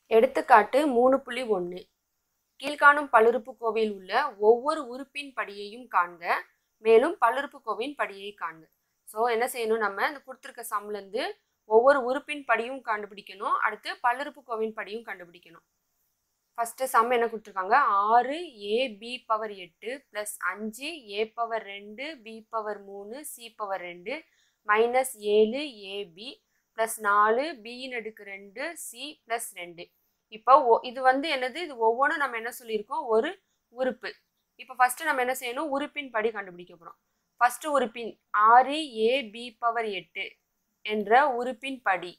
எடுத்துக்காட்டு மூணு புள்ளி ஒன்று கீழ்காணும் பல்லுறுப்புக்கோவையில் உள்ள ஒவ்வொரு உறுப்பின் படியையும் காண்க மேலும் பல்லுறுப்புக்கோவையின் படியை காண்க ஸோ என்ன செய்யணும் நம்ம இந்த கொடுத்துருக்க சம்லேருந்து ஒவ்வொரு உறுப்பின் படியும் கண்டுபிடிக்கணும் அடுத்து பல்லுறுப்புக்கோவையின் படியும் கண்டுபிடிக்கணும் ஃபஸ்ட்டு சம் என்ன கொடுத்துருக்காங்க ஆறு ஏ பி பவர் எட்டு ப்ளஸ் அஞ்சு ஏ பவர் ரெண்டு பி பவர் மூணு சி பவர் ரெண்டு மைனஸ் ஏழு ஏபி ப்ளஸ் நாலு பியின் அடுக்கு ரெண்டு சி ப்ளஸ் ரெண்டு இப்போ ஒ- இது வந்து என்னது இது ஒவ்வொன்றும் நம்ம என்ன சொல்லியிருக்கோம் ஒரு உறுப்பு இப்போ ஃபஸ்ட்டு நம்ம என்ன செய்யணும் உறுப்பின் படி கண்டுபிடிக்க போகிறோம் ஃபஸ்ட்டு உறுப்பின் ஆறு ஏ பி பவர் எட்டு என்ற உறுப்பின் படி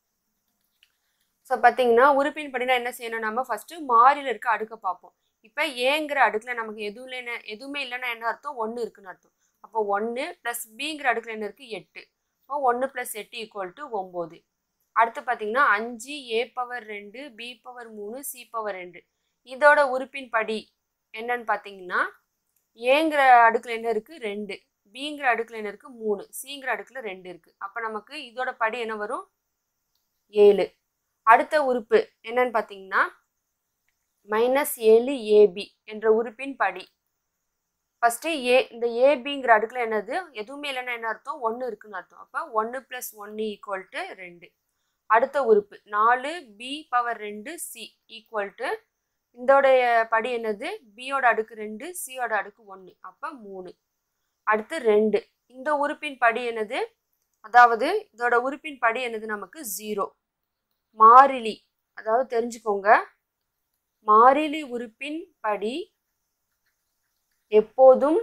ஸோ பார்த்தீங்கன்னா உறுப்பின் படினா என்ன செய்யணும் நம்ம ஃபஸ்ட்டு மாறியில் இருக்க அடுக்க பார்ப்போம் இப்போ ஏங்கிற அடுக்கில் நமக்கு எதுவும் இல்லைன்னா எதுவுமே இல்லைன்னா என்ன அர்த்தம் ஒன்று இருக்குன்னு அர்த்தம் அப்போ ஒன்று ப்ளஸ் பிங்கிற அடுக்கில் என்ன இருக்குது எட்டு அப்போ ஒன்று ப்ளஸ் எட்டு ஈக்குவல் டு ஒம்பது அடுத்து பார்த்தீங்கன்னா அஞ்சு ஏ பவர் ரெண்டு பி பவர் மூணு சி பவர் ரெண்டு இதோட உறுப்பின் படி என்னன்னு பார்த்தீங்கன்னா ஏங்கிற அடுக்கில் என்ன இருக்குது ரெண்டு பிங்கிற அடுக்கில் என்ன இருக்குது மூணு சிங்கிற அடுக்கில் ரெண்டு இருக்குது அப்போ நமக்கு இதோட படி என்ன வரும் ஏழு அடுத்த உறுப்பு என்னன்னு பார்த்தீங்கன்னா மைனஸ் ஏழு ஏபி என்ற உறுப்பின் படி ஃபஸ்ட்டு ஏ இந்த ஏபிங்கிற அடுக்கில் என்னது எதுவுமே இல்லைன்னா என்ன அர்த்தம் ஒன்று இருக்குன்னு அர்த்தம் அப்போ ஒன்று ப்ளஸ் ஒன்று ஈக்குவல் டு ரெண்டு அடுத்த உறுப்பு நாலு பி பவர் ரெண்டு சி ஈக்குவல் டு இதோடைய படி என்னது பியோட அடுக்கு ரெண்டு சியோட அடுக்கு ஒன்று அப்போ மூணு அடுத்து ரெண்டு இந்த உறுப்பின் படி என்னது அதாவது இதோட உறுப்பின் படி என்னது நமக்கு ஜீரோ மாறிலி அதாவது தெரிஞ்சுக்கோங்க மாறிலி உறுப்பின் படி எப்போதும்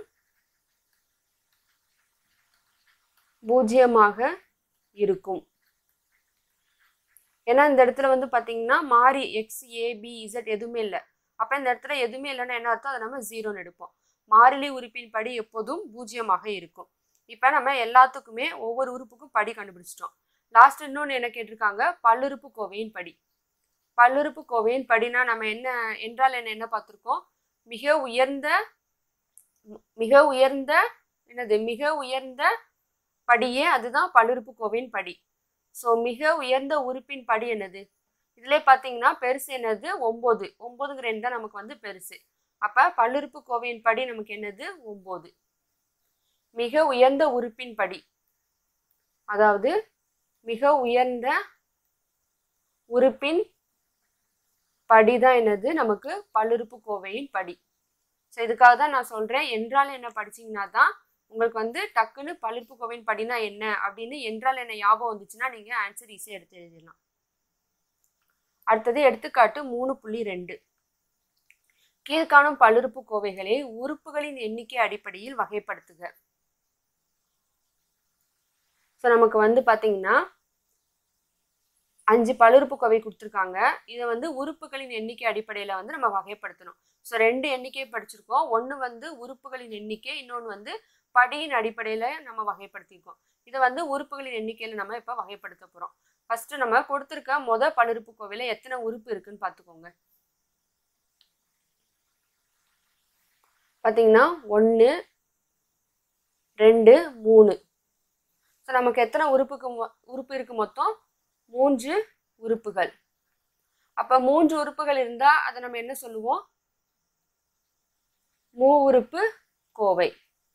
பூஜ்ஜியமாக இருக்கும் ஏன்னா இந்த இடத்துல வந்து பார்த்தீங்கன்னா மாறி எக்ஸ் ஏபி இசட் எதுவுமே இல்லை அப்போ இந்த இடத்துல எதுவுமே இல்லைன்னா என்ன அர்த்தம் அதை நம்ம ஜீரோன்னு எடுப்போம் மாறிலி உறுப்பின் படி எப்போதும் பூஜ்ஜியமாக இருக்கும் இப்போ நம்ம எல்லாத்துக்குமே ஒவ்வொரு உறுப்புக்கும் படி கண்டுபிடிச்சிட்டோம் லாஸ்ட் இன்னொன்று என்ன கேட்டிருக்காங்க பல்லுறுப்பு கோவையின் படி பல்லுறுப்பு கோவையின் படினா நம்ம என்ன என்றால் என்ன என்ன பார்த்துருக்கோம் மிக உயர்ந்த மிக உயர்ந்த என்னது மிக உயர்ந்த படியே அதுதான் பல்லுறுப்பு கோவையின் படி ஸோ மிக உயர்ந்த உறுப்பின் படி என்னது இதிலே பார்த்தீங்கன்னா பெருசு என்னது ஒம்பது ஒம்பதுங்கிற எண் தான் நமக்கு வந்து பெருசு அப்போ பல்லுறுப்பு கோவையின் படி நமக்கு என்னது ஒம்பது மிக உயர்ந்த உறுப்பின் படி அதாவது மிக உயர்ந்த உறுப்பின் படி தான் என்னது நமக்கு பல்லுறுப்பு கோவையின் படி ஸோ இதுக்காக தான் நான் சொல்கிறேன் என்றால் என்ன படிச்சீங்கன்னா தான் உங்களுக்கு வந்து டக்குன்னு பல்லுறுப்பு கோவையின் படினா என்ன அப்படின்னு என்றால் என்ன ஞாபகம் வந்துச்சுன்னா நீங்கள் ஆன்சர் ஈஸியாக எடுத்து எழுதிடலாம் அடுத்தது எடுத்துக்காட்டு மூணு புள்ளி ரெண்டு கீழ்காணும் பல்லுறுப்பு கோவைகளை உறுப்புகளின் எண்ணிக்கை அடிப்படையில் வகைப்படுத்துக ஸோ நமக்கு வந்து பார்த்தீங்கன்னா அஞ்சு பல்லுறுப்புக்கோவை கொடுத்துருக்காங்க இதை வந்து உறுப்புகளின் எண்ணிக்கை அடிப்படையில் வந்து நம்ம வகைப்படுத்தணும் ஸோ ரெண்டு எண்ணிக்கை படிச்சிருக்கோம் ஒன்று வந்து உறுப்புகளின் எண்ணிக்கை இன்னொன்று வந்து படியின் அடிப்படையில் நம்ம வகைப்படுத்தியிருக்கோம் இதை வந்து உறுப்புகளின் எண்ணிக்கையில் நம்ம இப்போ வகைப்படுத்த போகிறோம் ஃபஸ்ட்டு நம்ம கொடுத்துருக்க மொத பல்லுறுப்புக்கோவையில் எத்தனை உறுப்பு இருக்குன்னு பார்த்துக்கோங்க பார்த்தீங்கன்னா ஒன்று ரெண்டு மூணு ஸோ நமக்கு எத்தனை உறுப்புக்கு மொ உறுப்பு இருக்குது மொத்தம் மூன்று உறுப்புகள் அப்போ மூன்று உறுப்புகள் இருந்தால் அதை நம்ம என்ன சொல்லுவோம் மூ உறுப்பு கோவை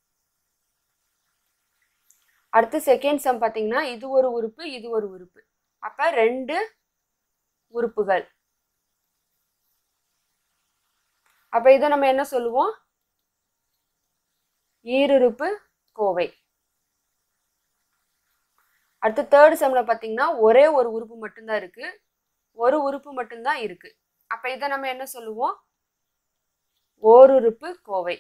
அடுத்து செகண்ட் சம் பார்த்தீங்கன்னா இது ஒரு உறுப்பு இது ஒரு உறுப்பு அப்போ ரெண்டு உறுப்புகள் அப்போ இதை நம்ம என்ன சொல்லுவோம் ஈருறுப்பு கோவை அடுத்து தேர்ட் செம்ல பார்த்தீங்கன்னா ஒரே ஒரு உறுப்பு மட்டும்தான் இருக்கு ஒரு உறுப்பு மட்டும்தான் இருக்கு அப்ப இதை நம்ம என்ன சொல்லுவோம் ஓருறுப்பு கோவை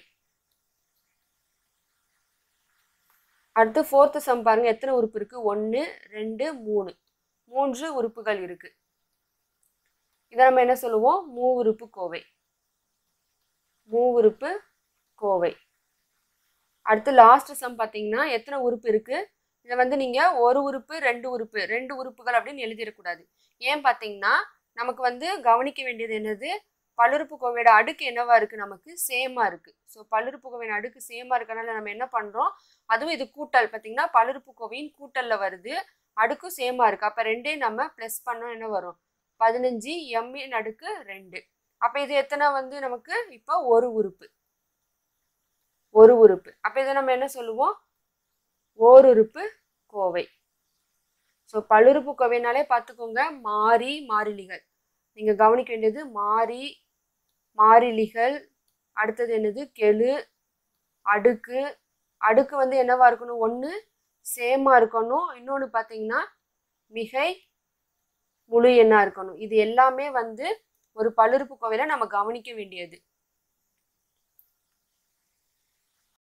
அடுத்து ஃபோர்த்து சம் பாருங்க எத்தனை உறுப்பு இருக்கு ஒன்று ரெண்டு மூணு மூன்று உறுப்புகள் இருக்கு இதை நம்ம என்ன சொல்லுவோம் மூ உறுப்பு கோவை மூ உறுப்பு கோவை அடுத்து லாஸ்ட் சம் பார்த்தீங்கன்னா எத்தனை உறுப்பு இருக்கு இதை வந்து நீங்கள் ஒரு உறுப்பு ரெண்டு உறுப்பு ரெண்டு உறுப்புகள் அப்படின்னு எழுதிடக்கூடாது ஏன் பார்த்தீங்கன்னா நமக்கு வந்து கவனிக்க வேண்டியது என்னது பல்லுறுப்புக்கோவையோட அடுக்கு என்னவா இருக்குது நமக்கு சேமாக இருக்குது ஸோ பல்லுறுப்புக்கோவையின் அடுக்கு சேமாக இருக்கனால நம்ம என்ன பண்ணுறோம் அதுவும் இது கூட்டல் பார்த்தீங்கன்னா பல்லுறுப்புக்கோவையின் கூட்டலில் வருது அடுக்கும் சேமாக இருக்குது அப்போ ரெண்டையும் நம்ம ப்ளஸ் பண்ணோம் என்ன வரும் பதினஞ்சு எம்மின் அடுக்கு ரெண்டு அப்போ இது எத்தனை வந்து நமக்கு இப்போ ஒரு உறுப்பு ஒரு உறுப்பு அப்போ இதை நம்ம என்ன சொல்லுவோம் ஓருறுப்பு கோவை ஸோ பல்லுறுப்பு கோவைனாலே பார்த்துக்கோங்க மாறி மாறிலிகள் நீங்கள் கவனிக்க வேண்டியது மாறி மாறிலிகள் அடுத்தது என்னது கெழு அடுக்கு அடுக்கு வந்து என்னவா இருக்கணும் ஒன்று சேமா இருக்கணும் இன்னொன்று பார்த்தீங்கன்னா மிகை முழு எண்ணா இருக்கணும் இது எல்லாமே வந்து ஒரு பல்லுறுப்பு கோவையில நம்ம கவனிக்க வேண்டியது